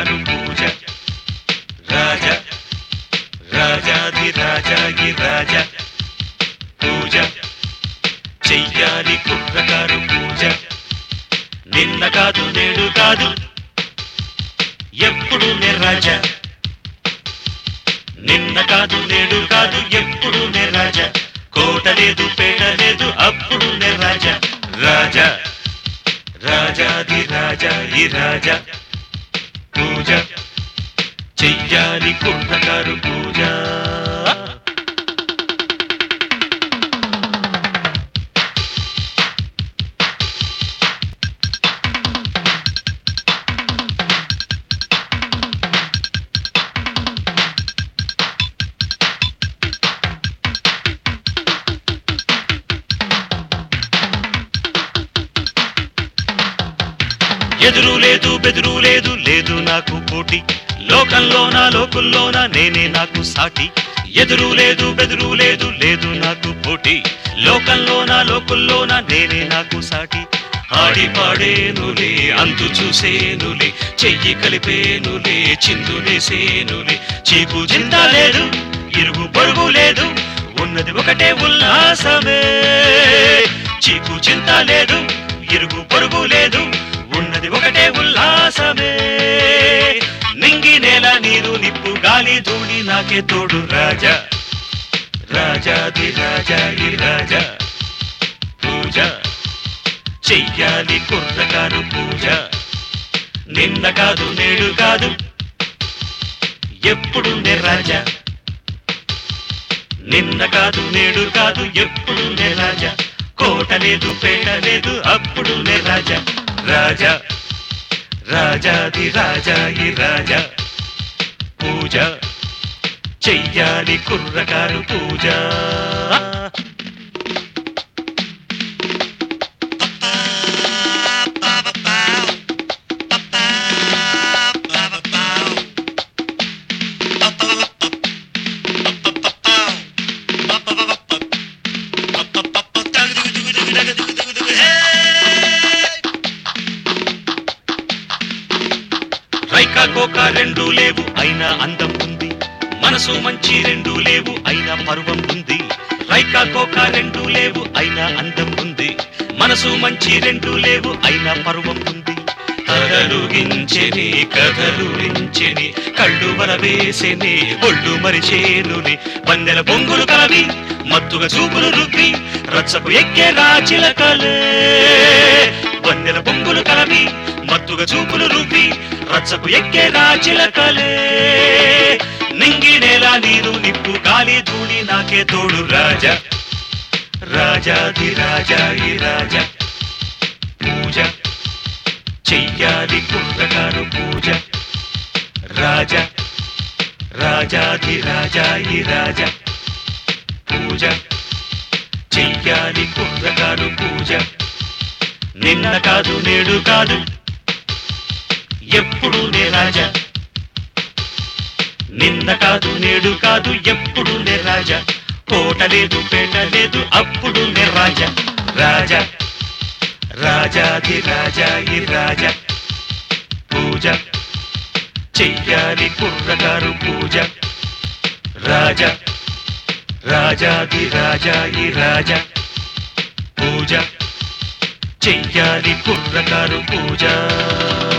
కుర్రకారు పూజ రాజ రాజాది రాజాగి రాజ పూజ చెయ్యాలి కుర్రకారు పూజ నిన్న కాదు నేడు కాదు ఎప్పుడు నే రాజా నిన్న కాదు నేడు కాదు ఎప్పుడు నే రాజా కోట లేదు పేట లేదు అప్పుడు నే రాజా రాజా రాజాది రాజా ఈ రాజా పూజ చెయ్యాలి కుర్రకారు పూజ ఎదురు లేదు బెదురు లేదు లేదు నాకు పోటీ లోకంలోన లోకుల్లోన నేనే నాకు సాటి ఎదురు లేదు బెదురు లేదు లేదు నాకు పోటీ లోకంలోన లోకుల్లోన నేనే నాకు సాటి ఆడి పాడేనులే అంతు చూసేనులే చెయ్యి కలిపేనులే చిందులేసేనులే చీకు చింత లేదు ఇరుగు పొరుగు లేదు ఉన్నది ఒకటే ఉల్లాసమే చీకు చింత లేదు ఇరుగు పొరుగు లేదు ఉన్నది ఒకటే ఉల్లాసమే నింగి నేల నీరు నిప్పు గాలి ధూళి నాకే తోడు రాజా రాజాది రాజా ఈ రాజా పూజ చెయ్యాలి కుర్రకారు పూజ నిన్న కాదు నేడు కాదు ఎప్పుడు నే రాజా నిన్న కాదు నేడు కాదు ఎప్పుడు నే రాజా కోట లేదు పేట లేదు అప్పుడు నే రాజా రాజా రాజాది రాజా ఈ రాజా పూజ చెయ్యాలి కుర్రకారు పూజ రైకా కోక రెండు లేవు అయినా అందం ఉంది మనసు మంచి రెండు లేవు అయినా పర్వం ఉంది రైకా కోక రెండు లేవు అయినా అందం ఉంది మనసు మంచి రెండు లేవు అయినా పర్వం ఉంది కదలుగించెని కదలురించెని కళ్ళు వలవేసెని ఒళ్ళు మరిచేనుని పందెల బొంగులు కలవి మత్తుగా చూపులు రుద్ది రచ్చకు ఎక్కే రాచిలకలే వందెల బొంగులు కలవి మత్తుగా చూపులు రువ్వి రచ్చకు ఎక్కే రాచిలకలే నింగి నేల నీరు నిప్పు గాలి ధూళి నాకే తోడు రాజా రాజాది రాజా ఈ రాజా పూజ చెయ్యాలి కుర్రకారు పూజ రాజా రాజాది రాజా ఈ రాజా పూజ చెయ్యాలి కుర్రకారు పూజ నిన్న కాదు నేడు కాదు ఎప్పుడు నే రాజా నిన్న కాదు నేడు కాదు ఎప్పుడు నే రాజా కోట లేదు పేట లేదు అప్పుడు నే రాజా రాజా రాజాది రాజా ఈ రాజా పూజ చెయ్యాలి కుర్రగారు పూజ రాజా రాజాది రాజా ఈ రాజా పూజ చెయ్యాలి కుర్రగారు పూజ